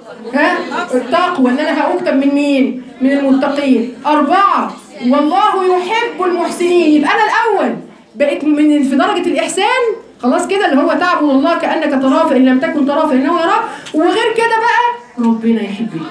ها التقوى ان انا هاكتب من مين من المتقين اربعه والله يحب المحسنين يبقى انا الاول بقيت من في درجه الاحسان خلاص كده اللي هو تعبد الله كانك تراه فان لم تكن تراه فانه يراك وغير كده بقى ربنا يحبني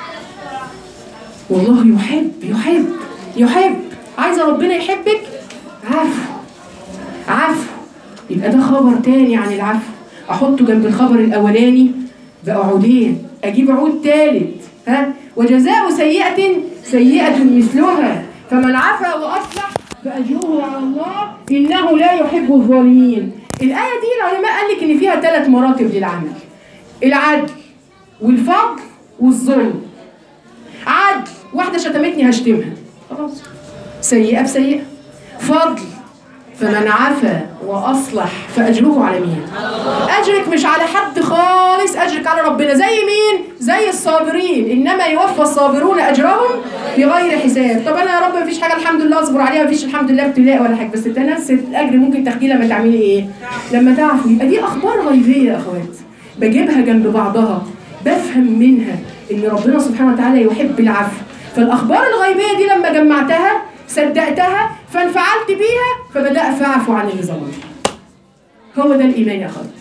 والله يحب يحب يحب عايزه ربنا يحبك عفو عفو يبقى ده خبر تاني عن العفو احطه جنب الخبر الاولاني بقى عودين اجيب عود تالت ها وجزاء سيئة سيئة مثلها فمن عفا واصلح فاجره على الله انه لا يحب الظالمين الايه دي العلماء قال لك ان فيها ثلاث مراتب للعمل العدل والفضل والظلم عدل واحده شتمتني هشتمها خلاص سيئه بسيئه فضل فمن عفا واصلح فاجره على مين اجرك مش على حد خالص اجرك على ربنا زي مين زي الصابرين انما يوفى الصابرون اجرهم بغير حساب طب انا يا رب مفيش حاجه الحمد لله اصبر عليها مفيش الحمد لله ابتلاء ولا حاجه بس نفس الاجر ممكن تاخديه لما تعملي ايه لما تعفي يبقى دي اخبار غيبيه يا اخوات بجيبها جنب بعضها بفهم منها ان ربنا سبحانه وتعالى يحب العفو فالاخبار الغيبيه دي لما جمعتها صدقتها فانفعلت بيها فبدات فاعفو عن اللي ظلمني هو ده الايمان يا اخوات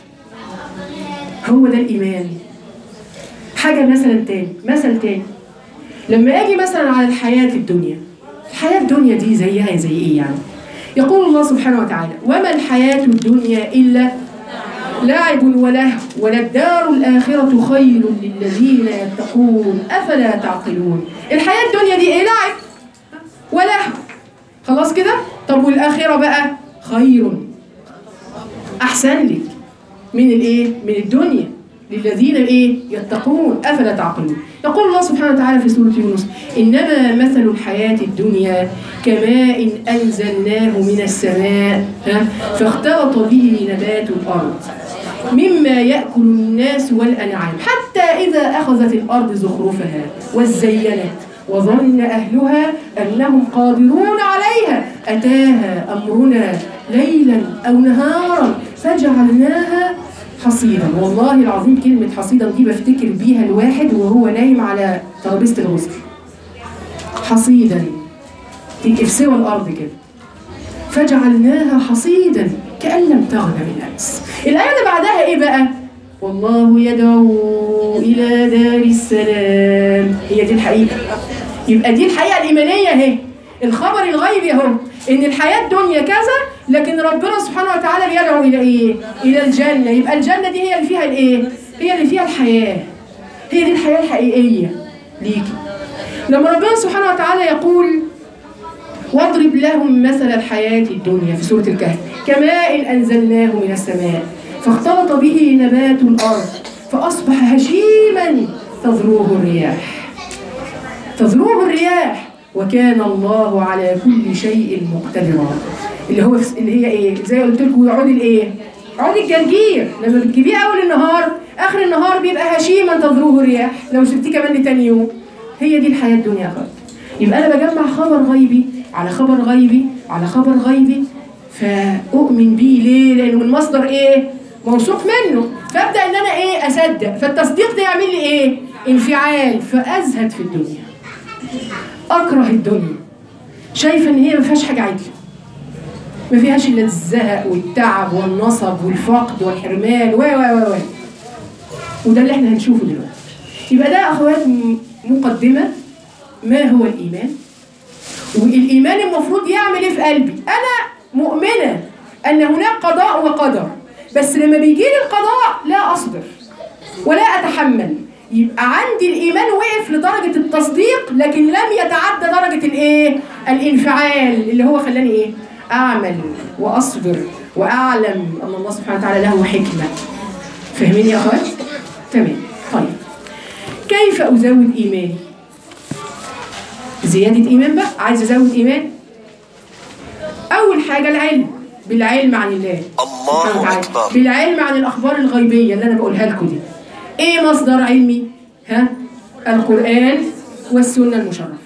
هو ده الايمان حاجه مثلا تاني مثل تاني لما اجي مثلا على الحياه الدنيا الحياه الدنيا دي زيها زي ايه يعني يقول الله سبحانه وتعالى وما الحياه الدنيا الا لعب ولهو وللدار الآخرة خير للذين يتقون أفلا تعقلون الحياة الدنيا دي إيه لعب ولهو خلاص كده طب والآخرة بقى خير أحسن لك من الإيه من الدنيا للذين ايه يتقون افلا تعقلون يقول الله سبحانه وتعالى في سوره يونس انما مثل الحياه الدنيا كماء انزلناه من السماء ها فاختلط به نبات الارض مما ياكل الناس والانعام حتى اذا اخذت الارض زخرفها وزينت وظن اهلها انهم قادرون عليها اتاها امرنا ليلا او نهارا فجعلناها حصيدا والله العظيم كلمة حصيدا دي بفتكر بيها الواحد وهو نايم على ترابيزة الغسل حصيدا تبقي في سوى الأرض كده فجعلناها حصيدا كأن لم تغن بالأمس الآية اللي بعدها إيه بقى؟ والله يدعو إلى دار السلام هي دي الحقيقة يبقى دي الحقيقة الإيمانية اهي الخبر الغيبي اهو ان الحياه الدنيا كذا لكن ربنا سبحانه وتعالى بيدعو الى ايه؟ الى الجنه يبقى الجنه دي هي اللي فيها الايه؟ هي اللي فيها الحياه هي دي الحياه الحقيقيه ليكي لما ربنا سبحانه وتعالى يقول واضرب لهم مثل الحياة الدنيا في سورة الكهف كماء أنزلناه من السماء فاختلط به نبات الأرض فأصبح هشيما تذروه الرياح تذروه الرياح وكان الله على كل شيء مقتدرا اللي هو اللي هي ايه زي قلت لكم عود الايه عود الجرجير لما بتجيبيه اول النهار اخر النهار بيبقى هشيما تذروه الرياح لو سبتيه كمان لتاني يوم هي دي الحياه الدنيا خالص يبقى انا بجمع خبر غيبي على خبر غيبي على خبر غيبي فاؤمن بيه ليه لانه من مصدر ايه موثوق منه فابدا ان انا ايه اصدق فالتصديق ده يعمل لي ايه انفعال فازهد في الدنيا اكره الدنيا شايفه ان هي ما فيهاش حاجه عدله ما فيهاش الا الزهق والتعب والنصب والفقد والحرمان و و و و وده اللي احنا هنشوفه دلوقتي يبقى ده اخوات م- مقدمه ما هو الايمان والايمان المفروض يعمل ايه في قلبي انا مؤمنه ان هناك قضاء وقدر بس لما بيجي لي القضاء لا اصبر ولا اتحمل يبقى عندي الايمان وقف لدرجه التصديق لكن لم يتعدى درجه الايه الانفعال اللي هو خلاني ايه اعمل واصبر واعلم ان الله سبحانه وتعالى له حكمه فاهمين يا اخوات تمام طيب كيف ازود ايماني زياده ايمان بقى عايز ازود ايمان اول حاجه العلم بالعلم عن الله سبحانه الله وتعالى. أكبر بالعلم عن الاخبار الغيبيه اللي انا بقولها لكم دي ايه مصدر علمي ها القران والسنه المشرفه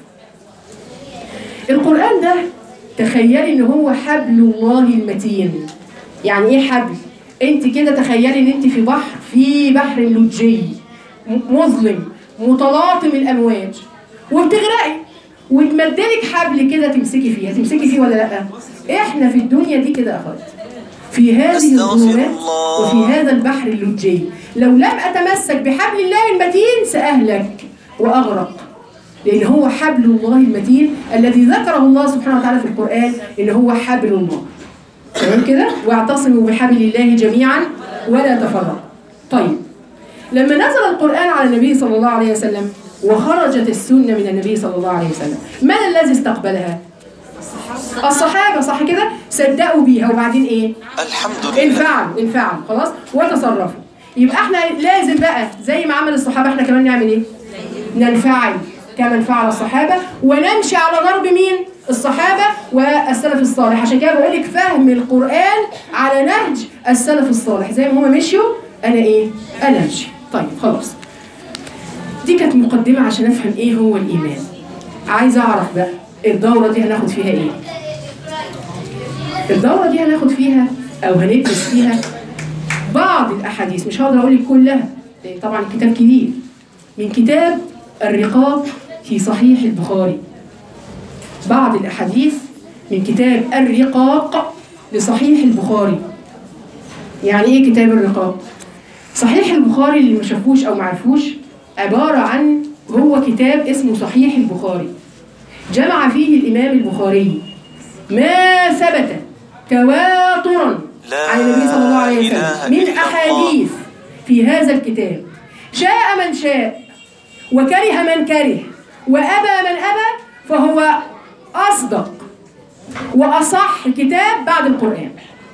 القران ده تخيلي ان هو حبل الله المتين يعني ايه حبل انت كده تخيلي ان انت في بحر في بحر لجي م- مظلم متلاطم الامواج وبتغرقي وتمدلك حبل كده تمسكي فيه تمسكي فيه ولا لا احنا في الدنيا دي كده يا اخوات في هذه أستغفر الظلمات الله. وفي هذا البحر اللجي لو لم اتمسك بحبل الله المتين ساهلك واغرق لان هو حبل الله المتين الذي ذكره الله سبحانه وتعالى في القران ان هو حبل الله تمام كده واعتصموا بحبل الله جميعا ولا تفرقوا طيب لما نزل القرآن على النبي صلى الله عليه وسلم وخرجت السنة من النبي صلى الله عليه وسلم من الذي استقبلها؟ الصحابة صح كده؟ صدقوا بيها وبعدين ايه؟ الحمد لله انفعلوا انفعلوا خلاص وتصرفوا يبقى احنا لازم بقى زي ما عمل الصحابة احنا كمان نعمل ايه؟ ننفعل كما انفعل الصحابة ونمشي على ضرب مين؟ الصحابة والسلف الصالح عشان كده بقول لك فهم القرآن على نهج السلف الصالح زي ما هم مشيوا انا ايه؟ انا امشي طيب خلاص دي كانت مقدمة عشان افهم ايه هو الايمان عايزة اعرف بقى الدورة دي هناخد فيها ايه؟ الدورة دي هناخد فيها أو هندرس فيها بعض الأحاديث مش هقدر أقول لك كلها لأن طبعا الكتاب كبير من كتاب الرقاق في صحيح البخاري بعض الأحاديث من كتاب الرقاق لصحيح البخاري يعني إيه كتاب الرقاق؟ صحيح البخاري اللي ما شافوش أو ما عرفوش عبارة عن هو كتاب اسمه صحيح البخاري جمع فيه الإمام البخاري ما ثبت تواترا لا عن النبي صلى الله عليه إله وسلم من إلا الله. أحاديث في هذا الكتاب شاء من شاء وكره من كره وأبى من أبى فهو أصدق وأصح كتاب بعد القرآن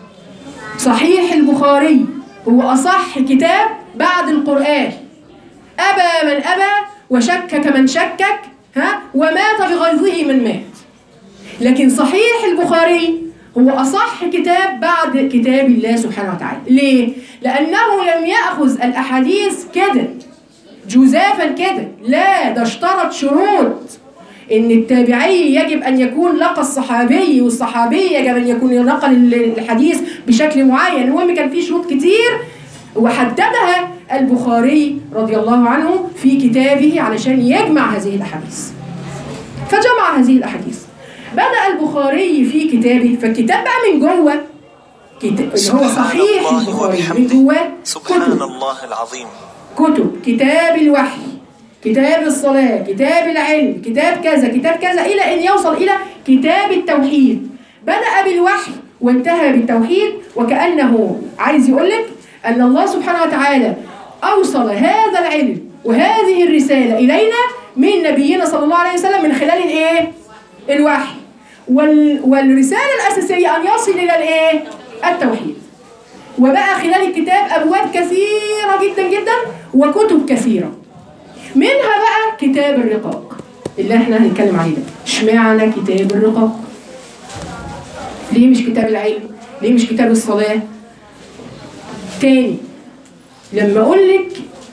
صحيح البخاري هو أصح كتاب بعد القرآن أبى من أبى وشكك من شكك ها ومات بغيظه من مات لكن صحيح البخاري هو أصح كتاب بعد كتاب الله سبحانه وتعالى ليه؟ لأنه لم يأخذ الأحاديث كده جزافا كده لا ده اشترط شروط ان التابعي يجب ان يكون لقى الصحابي والصحابي يجب ان يكون نقل الحديث بشكل معين المهم كان في شروط كتير وحددها البخاري رضي الله عنه في كتابه علشان يجمع هذه الاحاديث فجمع هذه الاحاديث بدا البخاري في كتابه فالكتاب بقى من جوه كتاب اللي هو سبحان صحيح الله البخاري من وبحمده. جواه سبحان كتب الله العظيم كتب كتاب الوحي كتاب الصلاة كتاب العلم كتاب كذا كتاب كذا إلى أن يوصل إلى كتاب التوحيد بدأ بالوحي وانتهى بالتوحيد وكأنه عايز يقول لك أن الله سبحانه وتعالى أوصل هذا العلم وهذه الرسالة إلينا من نبينا صلى الله عليه وسلم من خلال الإيه؟ الوحي وال والرسالة الأساسية أن يصل إلى الإيه؟ التوحيد وبقى خلال الكتاب أبواب كثيرة جدا جدا وكتب كثيرة منها بقى كتاب الرقاق اللي احنا هنتكلم عليه ده اشمعنى كتاب الرقاق ليه مش كتاب العلم ليه مش كتاب الصلاة تاني لما اقول لك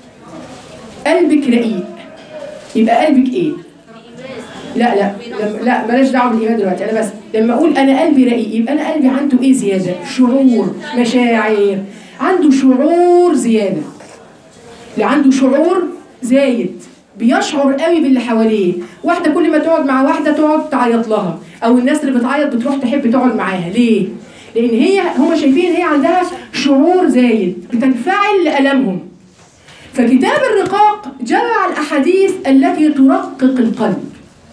قلبك رقيق يبقى قلبك ايه لا لا لما لا بلاش دعوه بالايمان دلوقتي انا بس لما اقول انا قلبي رقيق يبقى انا قلبي عنده ايه زياده شعور مشاعر عنده شعور زياده اللي عنده شعور زايد بيشعر قوي باللي حواليه واحده كل ما تقعد مع واحده تقعد تعيط لها او الناس اللي بتعيط بتروح تحب تقعد معاها ليه لان هي هم شايفين ان هي عندها شعور زايد بتنفعل لالمهم فكتاب الرقاق جمع الاحاديث التي ترقق القلب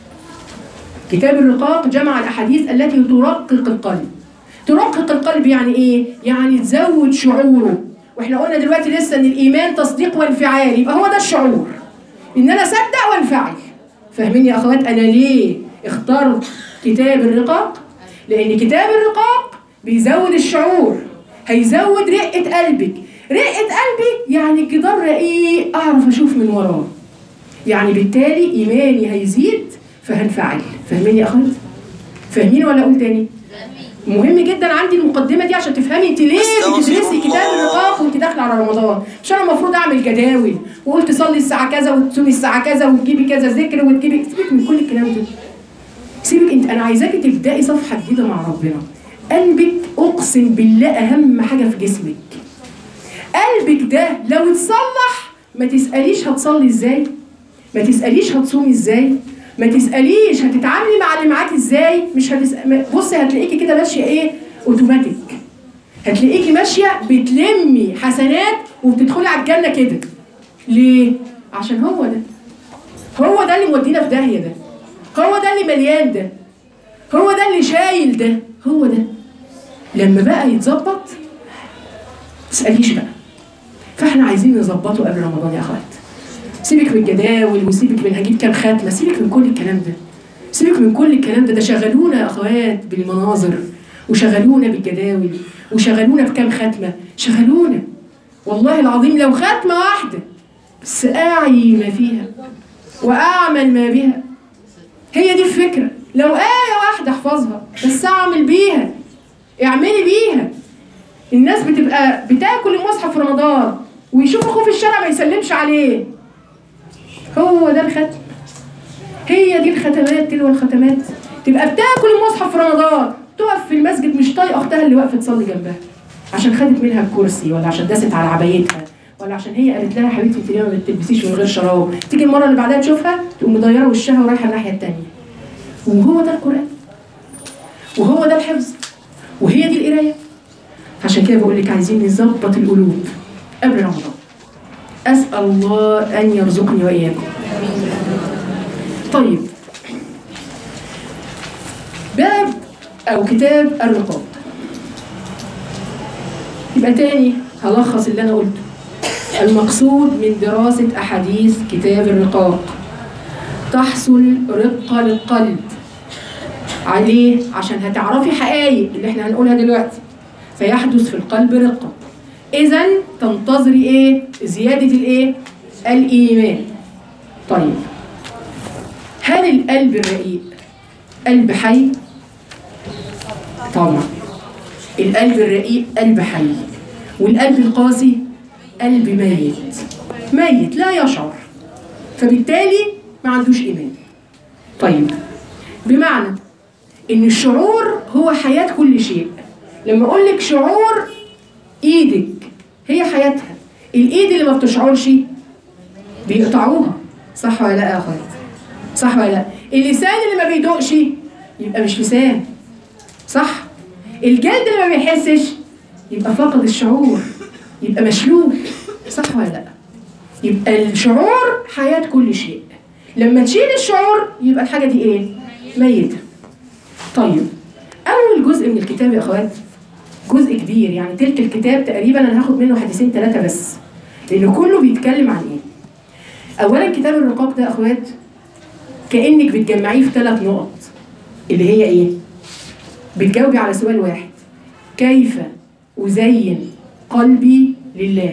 كتاب الرقاق جمع الاحاديث التي ترقق القلب ترقق القلب يعني ايه يعني تزود شعوره واحنا قلنا دلوقتي لسه ان الايمان تصديق وانفعال يبقى هو ده الشعور ان انا اصدق وانفعل فاهمين يا اخوات انا ليه اخترت كتاب الرقاق لان كتاب الرقاق بيزود الشعور هيزود رقه قلبك رقه قلبي يعني الجدار رقيق اعرف اشوف من وراه يعني بالتالي ايماني هيزيد فهنفعل فاهمين يا اخوات فاهمين ولا اقول تاني مهم جدا عندي المقدمه دي عشان تفهمي انت ليه أستغفر بتدرسي كتاب الله. الرقاق وانت داخله على رمضان مش انا المفروض اعمل جداول وقلت صلي الساعه كذا وتصومي الساعه كذا وتجيبي كذا ذكر وتجيبي سيبك من كل الكلام ده سيبك انت انا عايزاكي تبداي صفحه جديده مع ربنا قلبك اقسم بالله اهم حاجه في جسمك قلبك ده لو اتصلح ما تساليش هتصلي ازاي ما تساليش هتصومي ازاي ما تساليش هتتعاملي مع اللي معاكي ازاي مش هتسأل بصي هتلاقيكي كده ماشيه ايه اوتوماتيك هتلاقيكي ماشيه بتلمي حسنات وبتدخلي على الجنه كده ليه عشان هو ده هو ده اللي مودينا في داهيه ده هو ده اللي مليان ده هو ده اللي شايل ده هو ده لما بقى يتظبط تسأليش بقى فاحنا عايزين نظبطه قبل رمضان يا اخوات سيبك من الجداول وسيبك من هجيب كام ختمه سيبك من كل الكلام ده سيبك من كل الكلام ده ده شغلونا يا اخوات بالمناظر وشغلونا بالجداول وشغلونا بكام ختمه شغلونا والله العظيم لو ختمه واحده بس اعي ما فيها واعمل ما بها هي دي الفكره لو ايه واحده احفظها بس اعمل بيها اعملي بيها الناس بتبقى بتاكل المصحف في رمضان ويشوف اخوه في الشارع ما يسلمش عليه هو ده الختم هي دي الختمات تلو الختمات تبقى بتاكل المصحف في رمضان تقف في المسجد مش طايقه اختها اللي واقفه تصلي جنبها عشان خدت منها الكرسي ولا عشان داست على عبايتها ولا عشان هي قالت لها حبيبتي انت ليه ما بتلبسيش من غير شراب تيجي المره اللي بعدها تشوفها تقوم مديره وشها ورايحه الناحيه الثانيه وهو ده القران وهو ده الحفظ وهي دي القرايه عشان كده بقول لك عايزين نظبط القلوب قبل رمضان اسال الله ان يرزقني واياكم طيب باب او كتاب الرقاب يبقى تاني هلخص اللي انا قلته المقصود من دراسة أحاديث كتاب الرقاق تحصل رقة للقلب عليه عشان هتعرفي حقائق اللي احنا هنقولها دلوقتي فيحدث في القلب رقة إذا تنتظري إيه؟ زيادة الإيه؟ الإيمان طيب هل القلب الرقيق قلب حي؟ طبعا القلب الرقيق قلب حي والقلب القاسي قلب ميت ميت لا يشعر فبالتالي ما عندوش ايمان طيب بمعنى ان الشعور هو حياه كل شيء لما اقول لك شعور ايدك هي حياتها الايد اللي ما بتشعرش بيقطعوها صح ولا لا يا اخوات صح ولا لا اللسان اللي ما بيدوقش يبقى مش لسان صح الجلد اللي ما بيحسش يبقى فقد الشعور يبقى مشلول صح ولا لا يبقى الشعور حياة كل شيء لما تشيل الشعور يبقى الحاجة دي ايه ميتة طيب أول جزء من الكتاب يا أخوات جزء كبير يعني تلك الكتاب تقريبا أنا هاخد منه حديثين ثلاثة بس لأنه كله بيتكلم عن إيه أولا كتاب الرقاق ده يا أخوات كأنك بتجمعيه في ثلاث نقط اللي هي إيه بتجاوبي على سؤال واحد كيف أزين قلبي لله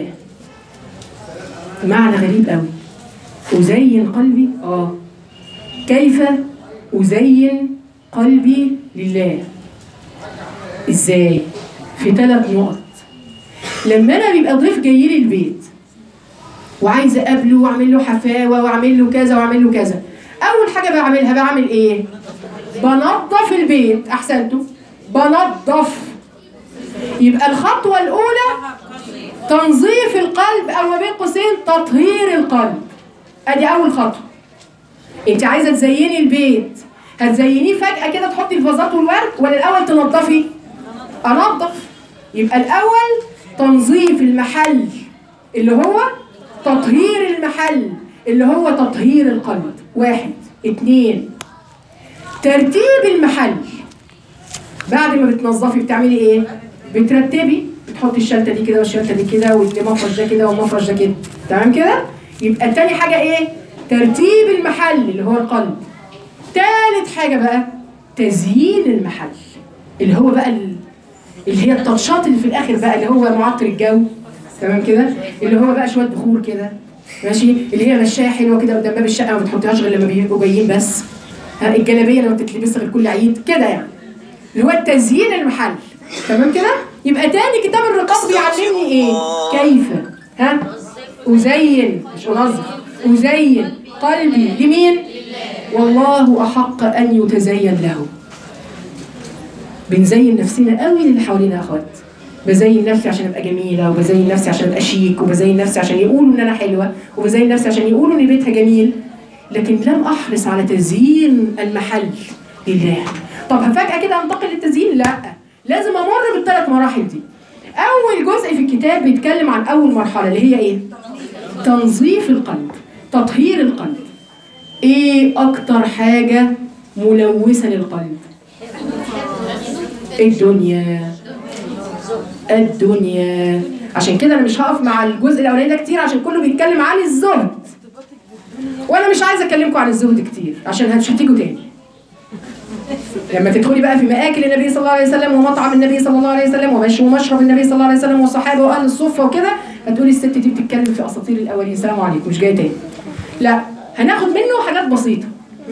معنى غريب قوي أزين قلبي آه كيف أزين قلبي لله إزاي في ثلاث نقط لما أنا بيبقى ضيف جاي لي البيت وعايزة أقابله وأعمل له حفاوة وأعمل له كذا وأعمل له كذا أول حاجة بعملها بعمل إيه؟ بنظف البيت أحسنتوا بنظف يبقى الخطوة الأولى تنظيف القلب أو ما بين قوسين تطهير القلب أدي أول خطوة أنت عايزة تزيني البيت هتزينيه فجأة كده تحطي الفازات والورد ولا الأول تنظفي؟ أنظف يبقى الأول تنظيف المحل اللي هو تطهير المحل اللي هو تطهير القلب واحد اتنين ترتيب المحل بعد ما بتنظفي بتعملي ايه؟ بترتبي بتحطي الشنطه دي كده والشنطه دي كده والمفرش ده كده والمفرش ده كده تمام كده؟ يبقى تاني حاجه ايه؟ ترتيب المحل اللي هو القلب تالت حاجه بقى تزيين المحل اللي هو بقى ال- اللي هي التاتشات اللي في الاخر بقى اللي هو معطر الجو تمام كده؟ اللي هو بقى شويه بخور كده ماشي اللي هي مشايه حلوه كده قدام باب الشقه ما بتحطيهاش غير لما بيبقوا جايين بس ها، الجلابيه لما بتتلبس غير كل عيد كده يعني اللي هو التزيين المحل تمام كده يبقى تاني كتاب الرقاق بيعلمني ايه كيف ها ازين مش انظف ازين قلبي لمين والله احق ان يتزين له بنزين نفسنا قوي للي حوالينا يا اخوات بزين نفسي عشان ابقى جميله وبزين نفسي عشان ابقى شيك وبزين نفسي عشان يقولوا ان انا حلوه وبزين نفسي عشان يقولوا ان بيتها جميل لكن لم احرص على تزيين المحل لله طب فجاه كده انتقل للتزيين لا لازم امر بالثلاث مراحل دي اول جزء في الكتاب بيتكلم عن اول مرحله اللي هي ايه تنظيف القلب تطهير القلب ايه اكتر حاجه ملوثه للقلب الدنيا الدنيا عشان كده انا مش هقف مع الجزء الاولاني ده كتير عشان كله بيتكلم عن الزهد وانا مش عايزه اكلمكم عن الزهد كتير عشان مش هتيجوا تاني لما تدخلي بقى في مآكل النبي صلى الله عليه وسلم ومطعم النبي صلى الله عليه وسلم ومش ومشرب النبي صلى الله عليه وسلم والصحابه واهل الصفه وكده هتقولي الست دي بتتكلم في اساطير الاولين السلام عليكم مش جايه تاني لا هناخد منه حاجات بسيطه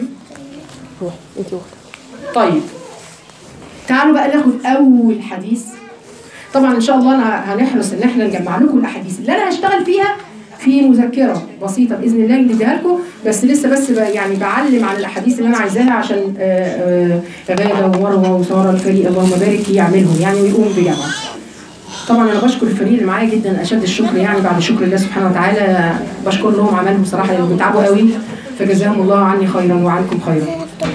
طيب تعالوا بقى ناخد اول حديث طبعا ان شاء الله انا هنحرص ان احنا نجمع لكم الاحاديث اللي انا هشتغل فيها في مذكره بسيطه باذن الله نديها لكم بس لسه بس ب- يعني بعلم على الاحاديث اللي انا عايزاها عشان آه، آه، غاده ومروه وساره الفريق اللهم بارك يعملهم يعني ويقوم بجمع طبعا انا بشكر الفريق اللي معايا جدا اشد الشكر يعني بعد شكر الله سبحانه وتعالى بشكر لهم عملهم بصراحه لانهم بيتعبوا قوي فجزاهم الله عني خيرا وعنكم خيرا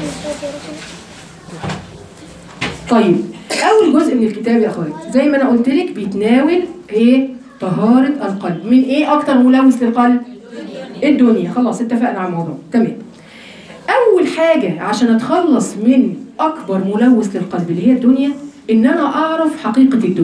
طيب اول جزء من الكتاب يا اخواتي زي ما انا قلت لك بيتناول ايه طهاره القلب من ايه اكتر ملوث للقلب الدنيا خلاص اتفقنا على الموضوع تمام اول حاجه عشان اتخلص من اكبر ملوث للقلب اللي هي الدنيا ان انا اعرف حقيقه الدنيا